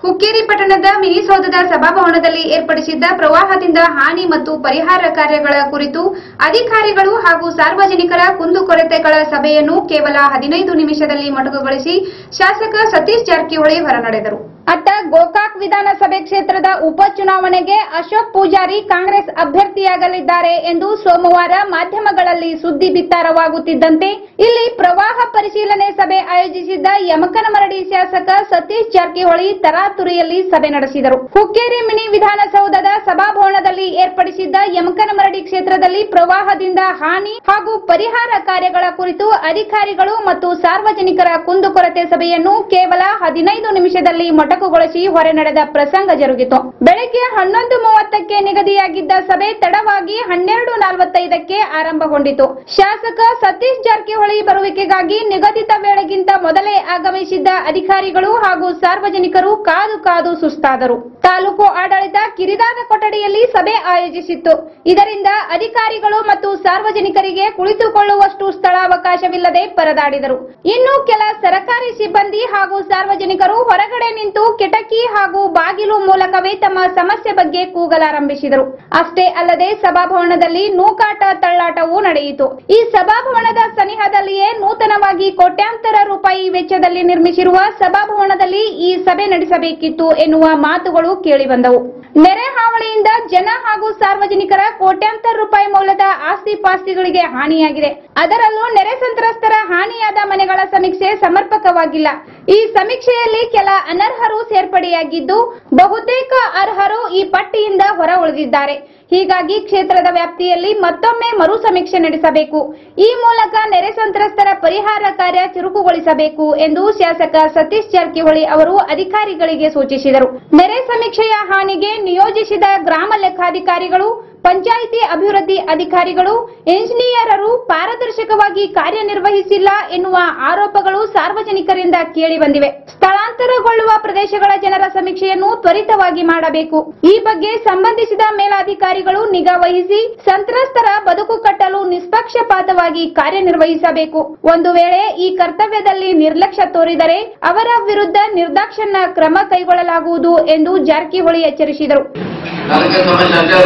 ಹುಕ್ಕೇರಿ ಪಟ್ಟಣದ ಮಿನಿಸೌಧದ ಸಭಾಭವನದಲ್ಲಿ ಏರ್ಪಡಿಸಿದ್ದ ಪ್ರವಾಹದಿಂದ ಹಾನಿ ಮತ್ತು ಪರಿಹಾರ ಕಾರ್ಯಗಳ ಕುರಿತು ಅಧಿಕಾರಿಗಳು ಹಾಗೂ ಸಾರ್ವಜನಿಕರ ಕುಂದುಕೊರತೆಗಳ ಸಭೆಯನ್ನು ಕೇವಲ ಹದಿನೈದು ನಿಮಿಷದಲ್ಲಿ ಮೊಟಕುಗೊಳಿಸಿ ಶಾಸಕ ಸತೀಶ್ ಜಾರಕಿಹೊಳಿ ಹೊರನಡೆದರು ಅತ್ತ ಗೋಕಾಕ್ ವಿಧಾನಸಭೆ ಕ್ಷೇತ್ರದ ಉಪಚುನಾವಣೆಗೆ ಅಶೋಕ್ ಪೂಜಾರಿ ಕಾಂಗ್ರೆಸ್ ಅಭ್ಯರ್ಥಿಯಾಗಲಿದ್ದಾರೆ ಎಂದು ಸೋಮವಾರ ಮಾಧ್ಯಮಗಳಲ್ಲಿ ಸುದ್ದಿ ಬಿತ್ತಾರವಾಗುತ್ತಿದ್ದಂತೆ ಇಲ್ಲಿ ಪ್ರವಾಹ ಪರಿಶೀಲನೆ ಸಭೆ ಆಯೋಜಿಸಿದ್ದ ಯಮಕನಮರಡಿ ಶಾಸಕ ಸತೀಶ್ ಜಾರಕಿಹೊಳಿ ತರಾತುರಿಯಲ್ಲಿ ಸಭೆ ನಡೆಸಿದರು ಹುಕ್ಕೇರಿ ಮಿನಿ ವಿಧಾನಸೌಧದ ಸಭಾಭವನದಲ್ಲಿ ಏರ್ಪಡಿಸಿದ್ದ ಯಮಕನಮರಡಿ ಕ್ಷೇತ್ರದಲ್ಲಿ ಪ್ರವಾಹದಿಂದ ಹಾನಿ ಹಾಗೂ ಪರಿಹಾರ ಕಾರ್ಯಗಳ ಕುರಿತು ಅಧಿಕಾರಿಗಳು ಮತ್ತು ಸಾರ್ವಜನಿಕರ ಕುಂದುಕೊರತೆ ಸಭೆಯನ್ನು ಕೇವಲ ಹದಿನೈದು ನಿಮಿಷದಲ್ಲಿ ಮೊಟಕುಗೊಳಿಸಿ ಹೊರೆ ನಡೆದ ಪ್ರಸಂಗ ಜರುಗಿತು ಬೆಳಗ್ಗೆ ಹನ್ನೊಂದು ಮೂವತ್ತಕ್ಕೆ ನಿಗದಿಯಾಗಿದ್ದ ಸಭೆ ತಡವಾಗಿ ಹನ್ನೆರಡು ನಲವತ್ತೈದಕ್ಕೆ ಆರಂಭಗೊಂಡಿತು ಶಾಸಕ ಸತೀಶ್ ಜಾರಕಿಹೊಳಿ ಬರುವಿಕೆಗಾಗಿ ನಿಗದಿತ ವೇಳೆಗಿಂತ ಮೊದಲೇ ಆಗಮಿಸಿದ್ದ ಅಧಿಕಾರಿಗಳು ಹಾಗೂ ಸಾರ್ವಜನಿಕರು ಕಾದು ಕಾದು ಸುಸ್ತಾದರು ತಾಲೂಕು ಆಡಳಿತ ಕಿರಿದಾದ ಕೊಠಡಿಯಲ್ಲಿ ಸಭೆ ಆಯೋಜಿಸಿತ್ತು ಇದರಿಂದ ಅಧಿಕಾರಿಗಳು ಮತ್ತು ಸಾರ್ವಜನಿಕರಿಗೆ ಕುಳಿತುಕೊಳ್ಳುವಷ್ಟು ಸ್ಥಳಾವಕಾಶವಿಲ್ಲದೆ ಪರದಾಡಿದರು ಇನ್ನು ಕೆಲ ಸರಕಾರಿ ಸಿಬ್ಬಂದಿ ಹಾಗೂ ಸಾರ್ವಜನಿಕರು ಹೊರಗಡೆ ನಿಂತು ಕಿಟಕಿ ಹಾಗೂ ಬಾಗಿಲು ಮೂಲಕವೇ ತಮ್ಮ ಸಮಸ್ಯೆ ಬಗ್ಗೆ ಕೂಗಲಾರಂಭಿಸಿದರು ಅಷ್ಟೇ ಅಲ್ಲದೆ ಸಭಾಭವನದಲ್ಲಿ ನೂಕಾಟ ತಳ್ಳಾಟವೂ ನಡೆಯಿತು ಈ ಸಭಾಭವನದ ಸನಿಹದಲ್ಲಿಯೇ ನೂತನವಾಗಿ ಕೋಟ್ಯಾಂತರ ರೂಪಾಯಿ ವೆಚ್ಚದಲ್ಲಿ ನಿರ್ಮಿಸಿರುವ ಸಭಾಭವನದಲ್ಲಿ ಈ ಸಭೆ ನಡೆಸಬೇಕಿತ್ತು ಎನ್ನುವ ಮಾತುಗಳು ಕೇಳಿಬಂದವು ನೆರೆ ಹಾವಳಿಯಿಂದ ಜನ ಹಾಗೂ ಸಾರ್ವಜನಿಕರ ಕೋಟ್ಯಾಂತರ ರೂಪಾಯಿ ಮೌಲ್ಯದ ಆಸ್ತಿ ಪಾಸ್ತಿಗಳಿಗೆ ಹಾನಿಯಾಗಿದೆ ಅದರಲ್ಲೂ ನೆರೆ ಸಂತ್ರಸ್ತರ ಹಾನಿಯಾದ ಮನೆಗಳ ಸಮೀಕ್ಷೆ ಸಮರ್ಪಕವಾಗಿಲ್ಲ ಈ ಸಮೀಕ್ಷೆಯಲ್ಲಿ ಕೆಲ ಅನರ್ಹರು ಸೇರ್ಪಡೆಯಾಗಿದ್ದು ಬಹುತೇಕ ಅರ್ಹರು ಈ ಪಟ್ಟಿಯಿಂದ ಹೊರ ಉಳಿದಿದ್ದಾರೆ ಹೀಗಾಗಿ ಕ್ಷೇತ್ರದ ವ್ಯಾಪ್ತಿಯಲ್ಲಿ ಮತ್ತೊಮ್ಮೆ ಮರು ಸಮೀಕ್ಷೆ ನಡೆಸಬೇಕು ಈ ಮೂಲಕ ನೆರೆ ಸಂತ್ರಸ್ತರ ಪರಿಹಾರ ಕಾರ್ಯ ಚುರುಕುಗೊಳಿಸಬೇಕು ಎಂದು ಶಾಸಕ ಸತೀಶ್ ಜಾರಕಿಹೊಳಿ ಅವರು ಅಧಿಕಾರಿಗಳಿಗೆ ಸೂಚಿಸಿದರು ನೆರೆ ಸಮೀಕ್ಷೆಯ ಹಾನಿಗೆ ನಿಯೋಜಿಸಿದ ಗ್ರಾಮ ಲೆಕ್ಕಾಧಿಕಾರಿಗಳು ಪಂಚಾಯಿತಿ ಅಭಿವೃದ್ಧಿ ಅಧಿಕಾರಿಗಳು ಎಂಜಿನಿಯರರು ಪಾರದರ್ಶಕವಾಗಿ ಕಾರ್ಯನಿರ್ವಹಿಸಿಲ್ಲ ಎನ್ನುವ ಆರೋಪಗಳು ಸಾರ್ವಜನಿಕರಿಂದ ಕೇಳಿಬಂದಿವೆ ಸ್ಥಳಾಂತರಗೊಳ್ಳುವ ಪ್ರದೇಶಗಳ ಜನರ ಸಮೀಕ್ಷೆಯನ್ನು ತ್ವರಿತವಾಗಿ ಮಾಡಬೇಕು ಈ ಬಗ್ಗೆ ಸಂಬಂಧಿಸಿದ ಮೇಲಾಧಿಕಾರಿಗಳು ನಿಗಾ ವಹಿಸಿ ಸಂತ್ರಸ್ತರ ಬದುಕು ಕಟ್ಟಲು ನಿಷ್ಪಕ್ಷಪಾತವಾಗಿ ಕಾರ್ಯನಿರ್ವಹಿಸಬೇಕು ಒಂದು ವೇಳೆ ಈ ಕರ್ತವ್ಯದಲ್ಲಿ ನಿರ್ಲಕ್ಷ್ಯ ತೋರಿದರೆ ಅವರ ವಿರುದ್ಧ ನಿರ್ದಾಕ್ಷಣ್ಯ ಕ್ರಮ ಕೈಗೊಳ್ಳಲಾಗುವುದು ಎಂದು ಜಾರಕಿಹೊಳಿ ಎಚ್ಚರಿಸಿದರು ನನಗೆ ಸಮಸ್ಯೆ ಆಗ್ಯದ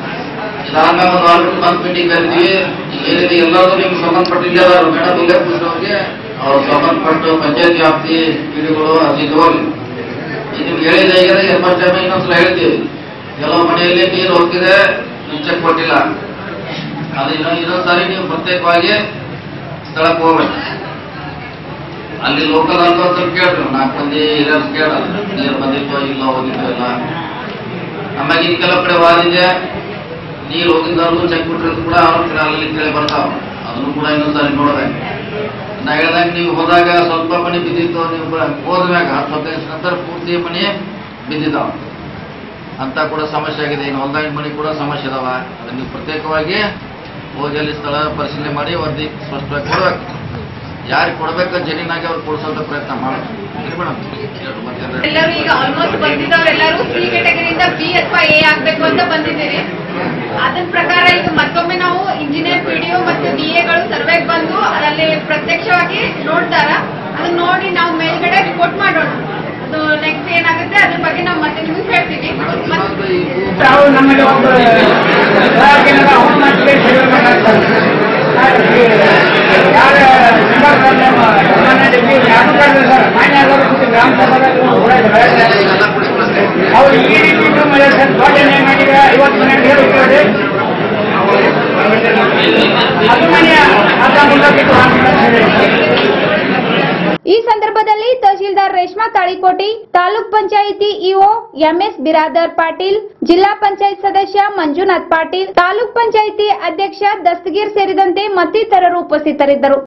ಇದಾದ ಒಂದು ಆಲ್ರೆಡಿ ಬಂದ್ ಮೀಟಿಂಗ್ ಕರಿತೀವಿ ಏನಿದೆ ಎಲ್ಲರೂ ನಿಮ್ಗೆ ಸಂಬಂಧಪಟ್ಟಿಲ್ಲ ಮೇಡಮ್ ಇಲ್ಲೇ ಕೂತವ್ರಿಗೆ ಅವ್ರು ಸಂಬಂಧಪಟ್ಟ ಪಂಚಾಯತ್ ವ್ಯಾಪ್ತಿ ಪಿಡಿಗಳು ಅಲ್ಲಿ ತಗೋರಿ ಈಗ ನಿಮ್ಗೆ ಹೇಳಿದ ಈಗ ಫಸ್ಟ್ ಟೈಮ್ ಇನ್ನೊಂದ್ಸಲ ಹೇಳ್ತೀವಿ ಕೆಲವು ಮನೆಯಲ್ಲಿ ನೀರು ಹೋಗ್ತಿದೆ ನೀವು ಚೆಕ್ ಕೊಟ್ಟಿಲ್ಲ ಅದು ಇನ್ನೊ ಇನ್ನೊಂದು ಸಾರಿ ನೀವು ಪ್ರತ್ಯೇಕವಾಗಿ ಸ್ಥಳಕ್ಕೆ ಹೋಗ್ಬೇಕು ಅಲ್ಲಿ ಲೋಕಲ್ ಅಂತ ಒಂದ್ ಸ್ವಲ್ಪ ಕೇಳ್ರಿ ನಾಲ್ಕು ಮಂದಿ ಹಿರಿಯರು ಕೇಳಲ್ಲ ನೀರು ಬಂದಿತ್ತೋ ಇಲ್ಲ ಹೋಗಿತ್ತೋ ಇಲ್ಲ ಆಮೇಲೆ ಇನ್ ಕೆಲವು ಕಡೆ ವಾದಿದೆ ನೀರು ಹೋಗಿದ್ದಾರು ಚೆಕ್ ಬಿಟ್ಟಿರೋದು ಕೂಡ ಅವ್ರ ಅಲ್ಲಿ ಕೇಳಿ ಬರ್ತಾವ ಅದನ್ನು ಕೂಡ ಇನ್ನೊಂದ್ಸಾರಿ ನೋಡ್ಬೇಕು ನಾ ಹೇಳ್ದಂಗೆ ನೀವು ಹೋದಾಗ ಸ್ವಲ್ಪ ಮನೆ ಬಿದ್ದಿತ್ತು ನೀವು ಬ- ಹೋದ್ಮ್ಯಾಗ ಹತ್ತು ಹದಿನೈದು ನಂತರ ಪೂರ್ತಿ ಮನೆ ಬಿದ್ದಿದ್ದಾವ ಅಂತ ಕೂಡ ಸಮಸ್ಯೆ ಆಗಿದೆ ಇನ್ನು ಹೊಲ್ದಾಗಿನ ಮನೆ ಕೂಡ ಸಮಸ್ಯೆ ಇದಾವ ಅದನ್ನ ನೀವು ಪ್ರತ್ಯೇಕವಾಗಿ ಹೋಗಿ ಅಲ್ಲಿ ಸ್ಥಳ ಪರಿಶೀಲನೆ ಮಾಡಿ ವರದಿ ಸ್ಪಷ್ಟವಾಗಿ ಕೊಡ್ಬೇಕು ಯಾರಿಗೆ ಕೊಡ್ಬೇಕು ಜಮೀನಾಗಿ ಅವ್ರು ಕೊಡಿಸೋಂಥ ಪ್ರಯತ್ನ ಮಾಡಬೇಕು ಮೇಡಮ್ ಎರಡು ಮತ್ತೆ ಎರಡು. ಎಲ್ಲರೂ ಈಗ ಆಲ್ಮೋಸ್ಟ್ ಬಂದಿದ್ದವರೆಲ್ಲರೂ ಸಿ ಕ್ಯಾಟಗರಿಯಿಂದ ಬಿ ಅಥವಾ ಎ ಆಗ್ಬೇಕು ಅಂತ ಬಂದಿದ್ದೀರಿ ಅದರ ಪ್ರಕಾರ ಈಗ ಮತ್ತೊಮ್ಮೆ ನಾವು ಇಂಜಿನಿಯರ್ ಪಿಡಿಒ ಮತ್ತು ಡಿ ಎಗಳು ಸರ್ವೆಗೆ ಬಂದು ಅದರಲ್ಲಿ ಪ್ರತ್ಯಕ್ಷವಾಗಿ ನೋಡ್ತಾರ ಅದನ್ನ ನೋಡಿ ನಾವು ಮೇಲ್ಗಡೆ ರಿಪೋರ್ಟ್ ಮಾಡೋಣ ಅದು ನೆಕ್ಸ್ಟ್ ಏನಾಗುತ್ತೆ ಅದ್ರ ಬಗ್ಗೆ ನಾವು ಮತ್ತೆ ನಿಮ್ಗೆ ಹೇಳ್ತೀವಿ ಮತ್ತೆ ತಾವು ನಮ್ಮಲ್ಲಿ ಒಂದು ಗ್ರಾಹಕರ ಅವಮಾನಕ್ಕೆ ಸೇವೆ ಮಾಡಾಕ್ತಾರೆ. ಯಾರ ಮೆಂಬರ್ ಯಾರು ಸರ್ ಮಾನ್ಯ ಆದವರು ಮತ್ತು ಗ್ರಾಮ ಸಭಾದಾಗ ಓಡಾಡಿದ್ರೆ ಎಲ್ಲ ಕೂಡ ಪ್ರಶ್ನೆ ಅವ್ರು ಈ ರೀತಿ ಮೇಲೆ ಸರ್ ಯೋಜನೆ ಮಾಡಿದ್ರೆ ಐವತ್ತು ಮನೆ ಹೇಳಿದ್ದಾರೆ ಅದು ಮನೆ ಅದ ಮುಂದಕ್ಕೆ ಈ ಸಂದರ್ಭದಲ್ಲಿ ತಹಶೀಲ್ದಾರ್ ರೇಷ್ಮಾ ತಾಳಿಕೋಟಿ ತಾಲೂಕ್ ಪಂಚಾಯಿತಿ ಇಒ ಎಂಎಸ್ ಬಿರಾದರ್ ಪಾಟೀಲ್ ಜಿಲ್ಲಾ ಪಂಚಾಯತ್ ಸದಸ್ಯ ಮಂಜುನಾಥ್ ಪಾಟೀಲ್ ತಾಲೂಕ್ ಪಂಚಾಯಿತಿ ಅಧ್ಯಕ್ಷ ದಸ್ತಗೀರ್ ಸೇರಿದಂತೆ ಮತ್ತಿತರರು ಉಪಸ್ಥಿತರಿದ್ದರು